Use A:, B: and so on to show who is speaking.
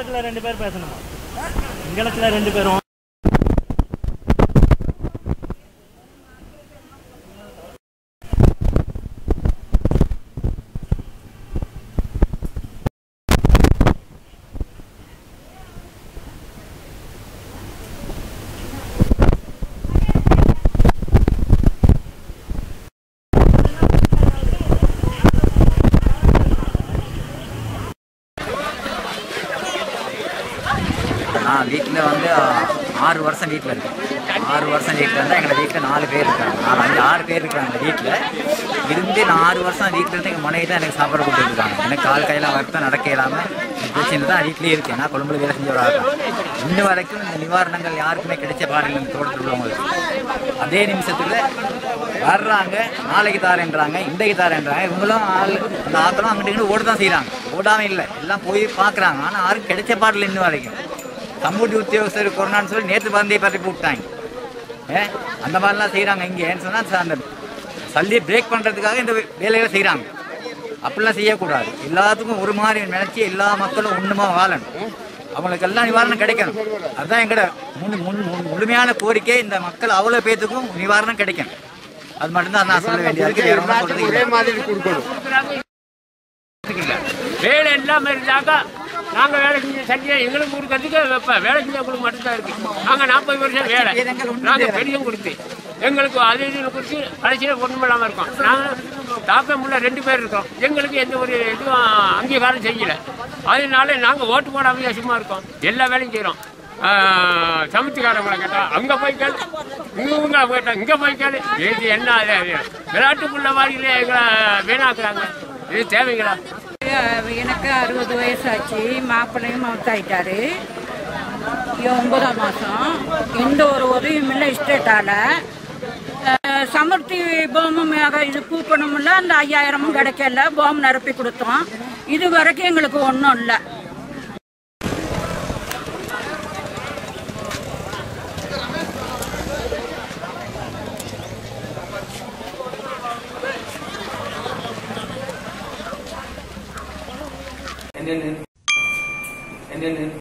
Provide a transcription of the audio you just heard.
A: சிங்களத்துல ரெண்டு பேர் பேசணுமா சிங்களத்துல ரெண்டு பேரும்
B: நான் வீட்டில் வந்து ஆ, ஆறு வருஷம் வீட்டில் இருக்கேன் ஆறு வருஷம் வீட்டில் இருந்தால் எங்கள் வீட்டில் நாலு பேர் இருக்காங்க நாலு அஞ்சு ஆறு பேர் இருக்காங்க வீட்டில் இருந்து நான் ஆறு வருஷம் வீட்டில் இருந்து எங்கள் மனைவி தான் எனக்கு சாப்பாடு கொடுத்துருக்காங்க எனக்கு கால் கையெல்லாம் வருத்தம் நடக்க இல்லாமல் பிரச்சனை தான் வீட்டிலே இருக்கேன் நான் கொழும்புல வேலை செஞ்ச ஒரு ஆள் தான். இன்ன வரைக்கும் இந்த நிவாரணங்கள் யாருக்குமே கிடைச்ச பாருங்க இந்த தோட்டத்தில் உள்ளவங்களுக்கு அதே நிமிஷத்தில் வர்றாங்க நாளைக்கு தாரேன்றாங்க இன்றைக்கு தாரேன்றாங்க இவங்களும் ஆள் அந்த ஆக்களும் அங்கிட்டு இங்கிட்டு ஓட தான் செய்கிறாங்க ஓடாமல் இல்லை எல்லாம் போய் பார்க்குறாங்க ஆனால் யாரும் கிடைச்ச பாடல இன்ன வரைக்கும் சமூக உத்தியோகஸ்தர் கொரோனான்னு சொல்லி நேற்று பந்தே பற்றி போட்டாங்க ஏ அந்த மாதிரிலாம் செய்கிறாங்க இங்கே ஏன்னு சொன்னால் அந்த சல்லியை பிரேக் பண்ணுறதுக்காக இந்த வேலைகளை செய்கிறாங்க அப்படிலாம் செய்யக்கூடாது எல்லாத்துக்கும் ஒரு மாதிரி நினச்சி எல்லா மக்களும் ஒன்றுமா வாழணும் அவங்களுக்கு எல்லாம் நிவாரணம் கிடைக்கணும் அதுதான் எங்களோட முன் முன் முன் முழுமையான கோரிக்கை இந்த மக்கள் அவ்வளோ பேத்துக்கும் நிவாரணம் கிடைக்கணும் அது மட்டும்தான் நான் சொல்ல வேண்டியது இருக்கு வேற ஒன்றும் சொல்றதுக்கு இல்லை.
C: மாதிரி கொடுக்கணும்
D: வேலை இல்லாம இருந்தாக்கா நாங்க வேலை செஞ்ச சரியா எங்களுக்கு கொடுக்கறதுக்கு வைப்பேன் வேலை செஞ்சவங்களுக்கு மட்டும்தான் இருக்கு நாங்க நாற்பது வருஷம் வேலை நாங்க பெரியும் கொடுத்து எங்களுக்கு அது இதுன்னு கொடுத்து கடைசியில் ஒன்றும் இல்லாமல் இருக்கோம் நாங்கள் தாக்கம் உள்ள ரெண்டு பேர் இருக்கோம் எங்களுக்கு எந்த ஒரு இதுவும் அங்கீகாரம் செய்யல அதனால நாங்கள் ஓட்டு போடாமையே சும்மா இருக்கோம் எல்லா வேலையும் செய்கிறோம் சமைச்சுக்காரங்களை கேட்டா அங்கே போய் கேளு இவங்க கேட்டா இங்கே போய் கேளு இது என்ன அது விளையாட்டுக்குள்ள மாதிரி எங்களை வீணாக்குறாங்க இது தேவைங்களா
E: எனக்கு அறுபது வயசாச்சு மாப்பிள்ளையும் மவுத்தாயிட்டாரு ஒன்பதாம் மாதம் எந்த ஒரு உதவியும் இல்லை இஸ்டேட்டால் சமர்த்தி போமம் இது கூப்பணும்ல அந்த ஐயாயிரமும் கிடைக்கல போம் நிரப்பி கொடுத்தோம் இது வரைக்கும் எங்களுக்கு ஒன்றும் இல்லை
F: என்னென்ன என்னென்ன